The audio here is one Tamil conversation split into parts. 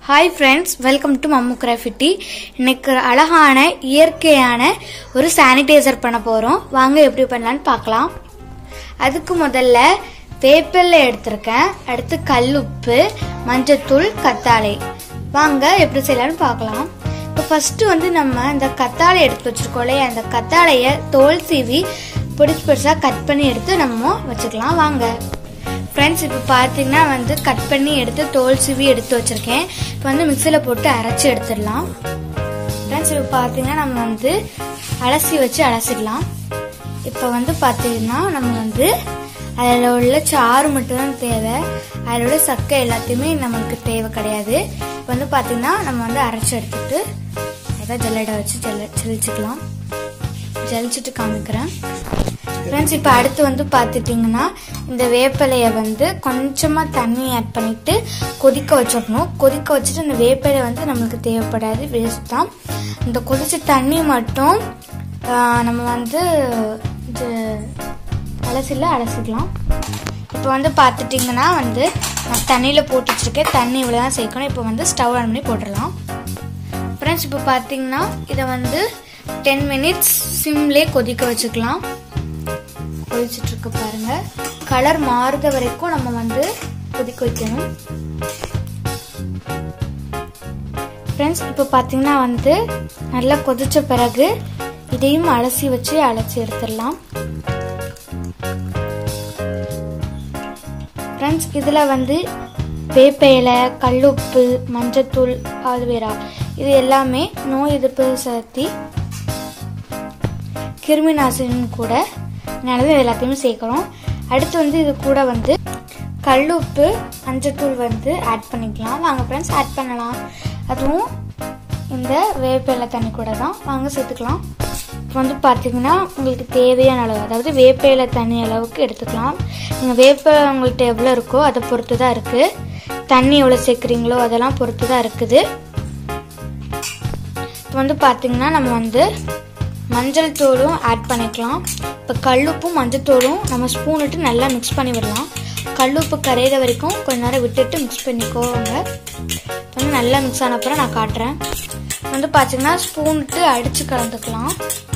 hi friends welcome to Mammu graffiti இன்னைக்கு ஒரு அழகான இயற்கையான ஒரு சானிடைசர் பண்ண போகிறோம் வாங்க எப்படி பண்ணலான்னு பார்க்கலாம் அதுக்கு முதல்ல வேப்பிலை எடுத்திருக்கேன் அடுத்து கல்லுப்பு மஞ்சத்தூள் கத்தாழை வாங்க எப்படி செய்யலாம்னு பார்க்கலாம் இப்போ ஃபஸ்ட்டு வந்து நம்ம இந்த கத்தாழை எடுத்து வச்சிருக்கோம் இல்லையா அந்த கத்தாழையை தோல் சீவி பிடிச்சி பிடிச்சா கட் பண்ணி எடுத்து நம்ம வச்சுக்கலாம் வாங்க ஃப்ரெண்ட்ஸ் இப்போ பார்த்தீங்கன்னா வந்து கட் பண்ணி எடுத்து தோல் சீவி எடுத்து வச்சிருக்கேன் இப்போ வந்து மிக்சியில் போட்டு அரைச்சி எடுத்துடலாம் ஃப்ரெண்ட்ஸ் இப்போ பார்த்தீங்கன்னா நம்ம வந்து அலசி வச்சு அலசிடலாம் இப்போ வந்து பார்த்தீங்கன்னா நம்ம வந்து அதில் உள்ள சாறு மட்டும்தான் தேவை அதில் உள்ள சக்கை எல்லாத்தையுமே நம்மளுக்கு தேவை கிடையாது இப்போ வந்து பார்த்தீங்கன்னா நம்ம வந்து அரைச்சி எடுத்துட்டு ஏதாவது ஜல்லடை வச்சு ஜல்ல ஜலிச்சுக்கலாம் ஜலிச்சுட்டு காமிக்கிறேன் ஃப்ரெண்ட்ஸ் இப்போ அடுத்து வந்து பார்த்துட்டிங்கன்னா இந்த வேப்பிலையை வந்து கொஞ்சமாக தண்ணி ஆட் பண்ணிட்டு கொதிக்க வச்சிடணும் கொதிக்க வச்சுட்டு இந்த வேப்பிலை வந்து நம்மளுக்கு தேவைப்படாது வேஸ்ட் தான் இந்த கொதிச்ச தண்ணி மட்டும் ஆஹ், நம்ம வந்து இது அலசில அலசிக்கலாம் இப்போ வந்து பார்த்துட்டிங்கன்னா வந்து நான் தண்ணியில் போட்டு வச்சிருக்கேன் தண்ணி இவ்வளோ தான் சேர்க்கணும் இப்போ வந்து ஸ்டவ் ஆன் பண்ணி போட்டுடலாம் ஃப்ரெண்ட்ஸ் இப்போ பார்த்தீங்கன்னா இதை வந்து டென் மினிட்ஸ் சிம்லே கொதிக்க வச்சுக்கலாம் கொதிச்சுட்டு இருக்கு பாருங்க கலர் மாறுத வரைக்கும் நம்ம வந்து கொதிக்க வைக்கணும் ஃப்ரெண்ட்ஸ் இப்போ பார்த்தீங்கன்னா வந்து நல்லா கொதிச்ச பிறகு இதையும் அலசி வச்சு அலசி எடுத்துடலாம் ஃப்ரெண்ட்ஸ் இதில் வந்து வேப்ப இலை கல்லுப்பு மஞ்சத்தூள் ஆலுவேரா இது எல்லாமே நோய் எதிர்ப்பு சக்தி கிருமி நாசினியும் கூட நல்லது எல்லாத்தையுமே சேர்க்குறோம் அடுத்து வந்து இது கூட வந்து கல்லுப்பு மஞ்சத்தூள் வந்து ஆட் பண்ணிக்கலாம் வாங்க ஃப்ரெண்ட்ஸ் ஆட் பண்ணலாம் அதுவும் இந்த வேப்பிலை தண்ணி கூட தான் வாங்க சேர்த்துக்கலாம் இப்போ வந்து பார்த்தீங்கன்னா உங்களுக்கு தேவையான அளவு அதாவது வேப்பிலை தண்ணி அளவுக்கு எடுத்துக்கலாம் நீங்கள் வேப்ப உங்கள்கிட்ட எவ்வளோ இருக்கோ அதை பொறுத்து தான் இருக்குது தண்ணி எவ்வளோ சேர்க்குறீங்களோ அதெல்லாம் பொறுத்து தான் இருக்குது இப்போ வந்து பார்த்தீங்கன்னா நம்ம வந்து மஞ்சள் தூளும் ஆட் பண்ணிக்கலாம் இப்போ கல்லுப்பும் மஞ்சள் தூளும் நம்ம ஸ்பூன் விட்டு நல்லா மிக்ஸ் பண்ணி விடலாம் கல்லுப்பு கரையிற வரைக்கும் கொஞ்ச நேரம் விட்டுட்டு மிக்ஸ் பண்ணிக்கோங்க வந்து நல்லா மிக்ஸ் ஆன அப்புறம் நான் காட்டுறேன் வந்து பார்த்தீங்கன்னா ஸ்பூன் விட்டு அடித்து கலந்துக்கலாம்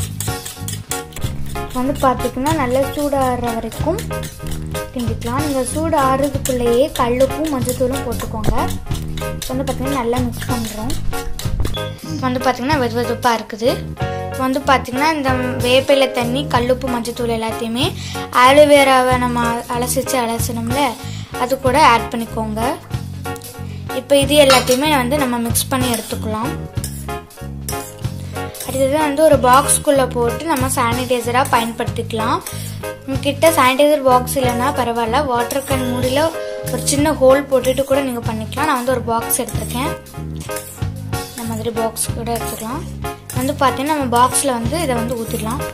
வந்து பார்த்தீங்கன்னா நல்லா சூடாடுற வரைக்கும் கிண்டிக்கலாம் நீங்கள் சூடு ஆறுறதுக்குள்ளேயே கல்லுப்பும் மஞ்சத்தூளும் போட்டுக்கோங்க வந்து பார்த்தீங்கன்னா நல்லா மிக்ஸ் பண்ணுறோம் வந்து பார்த்தீங்கன்னா வெது வெதுப்பாக இருக்குது இப்போ வந்து பார்த்தீங்கன்னா இந்த வேப்பிலை தண்ணி கல்லுப்பு மஞ்சத்தூள் எல்லாத்தையுமே ஆலோவேராவை நம்ம அலசிச்சு அலசணும்ல அது கூட ஆட் பண்ணிக்கோங்க இப்போ இது எல்லாத்தையுமே வந்து நம்ம மிக்ஸ் பண்ணி எடுத்துக்கலாம் அடுத்தது வந்து ஒரு பாக்ஸ்குள்ளே போட்டு நம்ம சானிடைசராக பயன்படுத்திக்கலாம் உங்ககிட்ட சானிடைசர் பாக்ஸ் இல்லைன்னா பரவாயில்ல வாட்டர் கேன் மூடியில் ஒரு சின்ன ஹோல் போட்டுட்டு கூட நீங்கள் பண்ணிக்கலாம் நான் வந்து ஒரு பாக்ஸ் எடுத்திருக்கேன் இந்த மாதிரி பாக்ஸ் கூட எடுத்துக்கலாம் வந்து பார்த்தீங்கன்னா நம்ம பாக்ஸில் வந்து இதை வந்து ஊற்றிடலாம்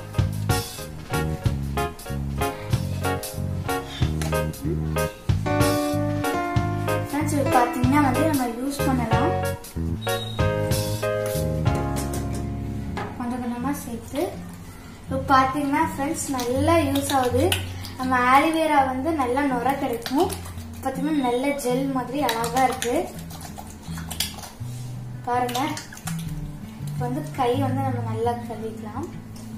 ஃப்ரெண்ட்ஸ் இது பார்த்தீங்கன்னா வந்து நம்ம யூஸ் பண்ணலாம் கொஞ்சம் கொஞ்சமாக சேர்த்து இப்போ பார்த்தீங்கன்னா ஃப்ரெண்ட்ஸ் நல்லா யூஸ் ஆகுது நம்ம ஆலிவேரா வந்து நல்லா நுர கிடைக்கும் பார்த்தீங்கன்னா நல்ல ஜெல் மாதிரி அழகாக இருக்கு பாருங்க இப்போ வந்து கை வந்து நம்ம நல்லா கழுவிக்கலாம்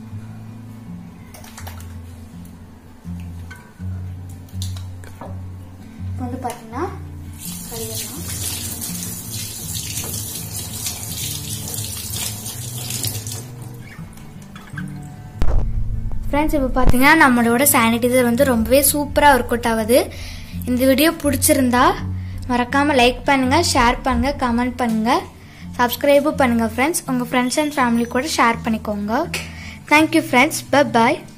இப்போ வந்து பார்த்தீங்கன்னா கழுவிடலாம் ஃப்ரெண்ட்ஸ் இப்போ பார்த்தீங்கன்னா நம்மளோட சானிடைசர் வந்து ரொம்பவே சூப்பராக ஒர்க் அவுட் ஆகுது இந்த வீடியோ பிடிச்சிருந்தா மறக்காமல் லைக் பண்ணுங்கள் ஷேர் பண்ணுங்கள் கமெண்ட் பண்ணுங்கள் சப்ஸ்கிரைபும் பண்ணுங்கள் ஃப்ரெண்ட்ஸ் உங்கள் ஃப்ரெண்ட்ஸ் அண்ட் ஃபேமிலி கூட ஷேர் பண்ணிக்கோங்க தேங்க்யூ ஃப்ரெண்ட்ஸ் பை பாய்